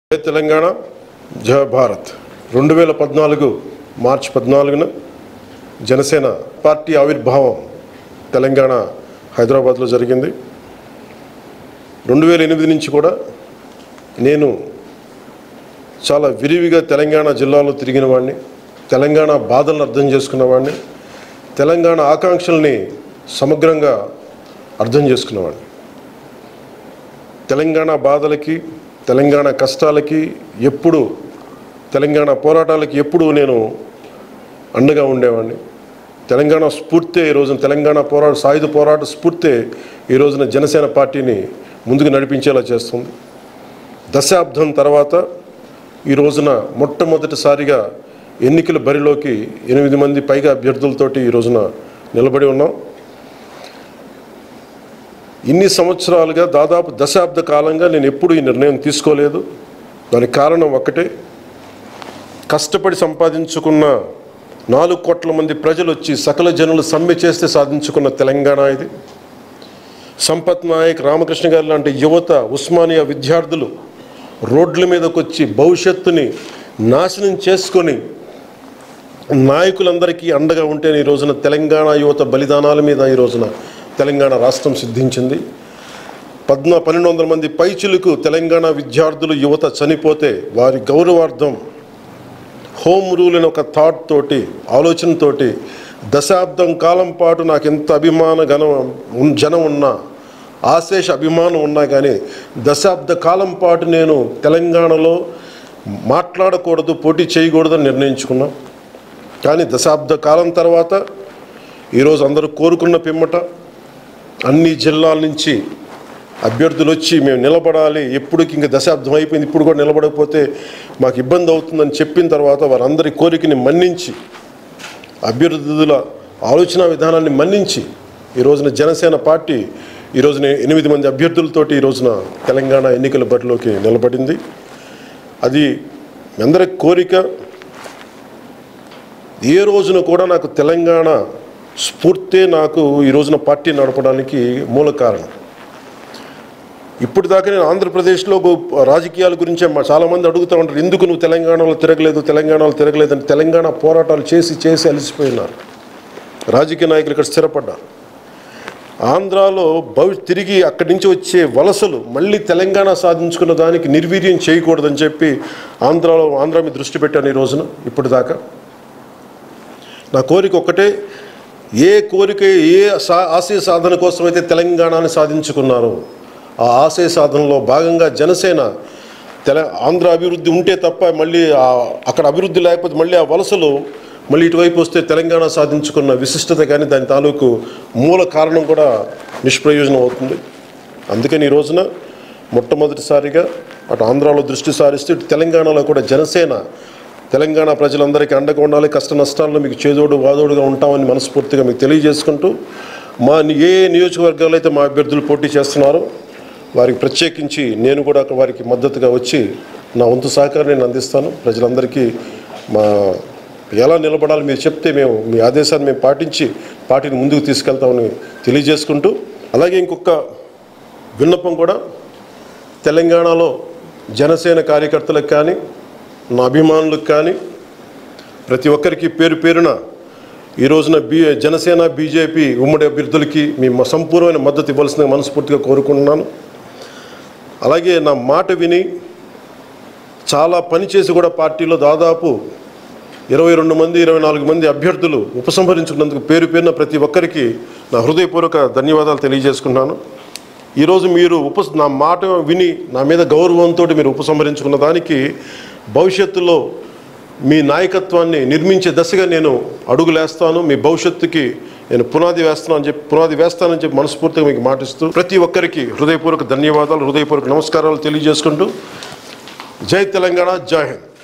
జై తెలంగాణ జయ భారత్ రెండు వేల పద్నాలుగు మార్చి పద్నాలుగున జనసేన పార్టీ ఆవిర్భావం తెలంగాణ హైదరాబాద్లో జరిగింది రెండు వేల ఎనిమిది నుంచి కూడా నేను చాలా విరివిగా తెలంగాణ జిల్లాలో తిరిగిన వాడిని తెలంగాణ బాధలను అర్థం చేసుకున్న వాడిని తెలంగాణ ఆకాంక్షల్ని సమగ్రంగా అర్థం చేసుకున్నవాడిని తెలంగాణ బాధలకి తెలంగాణ కష్టాలకి ఎప్పుడు తెలంగాణ పోరాటాలకి ఎప్పుడు నేను అండగా ఉండేవాడిని తెలంగాణ స్ఫూర్తే ఈ రోజున తెలంగాణ పోరాట సాయుధ పోరాట స్ఫూర్తే ఈ రోజున జనసేన పార్టీని ముందుకు నడిపించేలా చేస్తుంది దశాబ్దం తర్వాత ఈ రోజున మొట్టమొదటిసారిగా ఎన్నికల బరిలోకి ఎనిమిది మంది పైగా అభ్యర్థులతోటి ఈ రోజున నిలబడి ఉన్నాం ఇన్ని సంవత్సరాలుగా దాదాపు దశాబ్ద కాలంగా నేను ఎప్పుడు ఈ నిర్ణయం తీసుకోలేదు దానికి కారణం ఒక్కటే కష్టపడి సంపాదించుకున్న నాలుగు కోట్ల మంది ప్రజలు వచ్చి సకల జనులు సమ్మె చేస్తే సాధించుకున్న తెలంగాణ ఇది సంపత్ నాయక్ రామకృష్ణ గారు లాంటి యువత ఉస్మానియా విద్యార్థులు రోడ్ల మీదకి వచ్చి భవిష్యత్తుని నాశనం చేసుకొని నాయకులందరికీ అండగా ఉంటేనే ఈ రోజున తెలంగాణ యువత బలిదానాల మీద ఈ రోజున తెలంగాణ రాష్ట్రం సిద్ధించింది పద్నా పన్నెండు వందల మంది పైచులకు తెలంగాణ విద్యార్థులు యువత చనిపోతే వారి గౌరవార్థం హోమ్ రూల్ అనే ఒక థాట్ తోటి ఆలోచనతోటి దశాబ్దం కాలం పాటు నాకు ఎంత అభిమాన గణం ఉన్- జనం ఉన్నా ఆశేష అభిమానం ఉన్నా కానీ దశాబ్ద కాలం పాటు నేను తెలంగాణలో మాట్లాడకూడదు పోటీ చేయకూడదని నిర్ణయించుకున్నాం కానీ దశాబ్ద కాలం తర్వాత ఈరోజు అందరూ కోరుకున్న పిమ్మట అన్ని జిల్లాల నుంచి అభ్యర్థులు వచ్చి మేము నిలబడాలి ఎప్పటికి ఇంక దశాబ్దం అయిపోయింది ఇప్పుడు కూడా నిలబడకపోతే మాకు ఇబ్బంది అవుతుందని చెప్పిన తర్వాత వారందరి కోరికని మన్నించి అభ్యర్థుల ఆలోచన విధానాన్ని మన్నించి ఈ రోజున జనసేన పార్టీ ఈ రోజున ఎనిమిది మంది అభ్యర్థులతోటి ఈ రోజున తెలంగాణ ఎన్నికల బరిలోకి నిలబడింది అది మీ అందరి కోరిక ఏ రోజున కూడా నాకు తెలంగాణ స్ఫూర్తే నాకు ఈ రోజున పార్టీ నడపడానికి మూల కారణం ఇప్పుడు దాకా నేను ఆంధ్రప్రదేశ్లో గో- రాజకీయాల గురించే మా చాలామంది అడుగుతూ ఉంటారు ఎందుకు నువ్వు తెలంగాణలో తిరగలేదు తెలంగాణలో తిరగలేదు అని తెలంగాణ పోరాటాలు చేసి చేసి అలసిపోయినారు రాజకీయ నాయకులు ఇక్కడ స్థిరపడ్డారు ఆంధ్రాలో భవి తిరిగి అక్కడి నుంచి వచ్చే వలసలు మళ్ళీ తెలంగాణ సాధించుకున్న దానికి నిర్వీర్యం చేయకూడదని చెప్పి ఆంధ్రాలో ఆంధ్ర మీద దృష్టి పెట్టాను ఈ రోజున ఇప్పుడు దాకా నా కోరిక ఒక్కటే ఏ కోరిక ఏ సా ఆశయ సాధన కోసం అయితే తెలంగాణని సాధించుకున్నారో ఆ ఆశయ సాధనలో భాగంగా జనసేన తెల ఆంధ్ర అభివృద్ధి ఉంటే తప్ప మళ్ళీ ఆ- అక్కడ అభివృద్ధి లేకపోతే మళ్ళీ ఆ వలసలు మళ్ళీ ఇటువైపు వస్తే తెలంగాణ సాధించుకున్న విశిష్టత కానీ దాని తాలూకు మూల కారణం కూడా నిష్ప్రయోజనం అవుతుంది అందుకని ఈ రోజున మొట్టమొదటిసారిగా అటు ఆంధ్రాలో దృష్టి సారిస్తూ ఇటు తెలంగాణలో కూడా జనసేన తెలంగాణ ప్రజలందరికీ అండగా ఉండాలి కష్ట నష్టాల్లో మీకు చేదోడు వాదోడుగా ఉంటామని మనస్ఫూర్తిగా మీకు తెలియజేసుకుంటూ మా ని- ఏ నియోజకవర్గాల్లో అయితే మా అభ్యర్థులు పోటీ చేస్తున్నారో వారికి ప్రత్యేకించి నేను కూడా అక్కడ వారికి మద్దతుగా వచ్చి నా వంతు సహకారం నేను అందిస్తాను ప్రజలందరికీ మా ఎలా నిలబడాలి మీరు చెప్తే మేము మీ ఆదేశాన్ని మేము పాటించి పార్టీని ముందుకు తీసుకెళ్తామని తెలియజేసుకుంటూ అలాగే ఇంకొక విన్నపం కూడా తెలంగాణలో జనసేన కార్యకర్తలకు కానీ నా అభిమానులకు కానీ ప్రతి ఒక్కరికి పేరు పేరున ఈ రోజున బీ జనసేన బీజేపీ ఉమ్మడి అభ్యర్థులకి మీ మ- సంపూర్ణమైన మద్దతు ఇవ్వాల్సిందిగా మనస్ఫూర్తిగా కోరుకుంటున్నాను అలాగే నా మాట విని చాలా పని చేసి కూడా పార్టీలో దాదాపు ఇరవై రెండు మంది ఇరవై నాలుగు మంది అభ్యర్థులు ఉపసంహరించుకున్నందుకు పేరు పేరున ప్రతి ఒక్కరికి నా హృదయపూర్వక ధన్యవాదాలు తెలియజేసుకున్నాను ఈరోజు మీరు ఉప నా మాట విని నా మీద గౌరవంతో మీరు ఉపసంహరించుకున్న దానికి భవిష్యత్తులో మీ నాయకత్వాన్ని నిర్మించే దశగా నేను అడుగులేస్తాను మీ భవిష్యత్తుకి నేను పునాది వేస్తానని చెప్పి పునాది వేస్తానని చెప్పి మనస్ఫూర్తిగా మీకు మాటిస్తూ ప్రతి ఒక్కరికి హృదయపూర్వక ధన్యవాదాలు హృదయపూర్వక నమస్కారాలు తెలియజేసుకుంటూ జై తెలంగాణ జై హింద్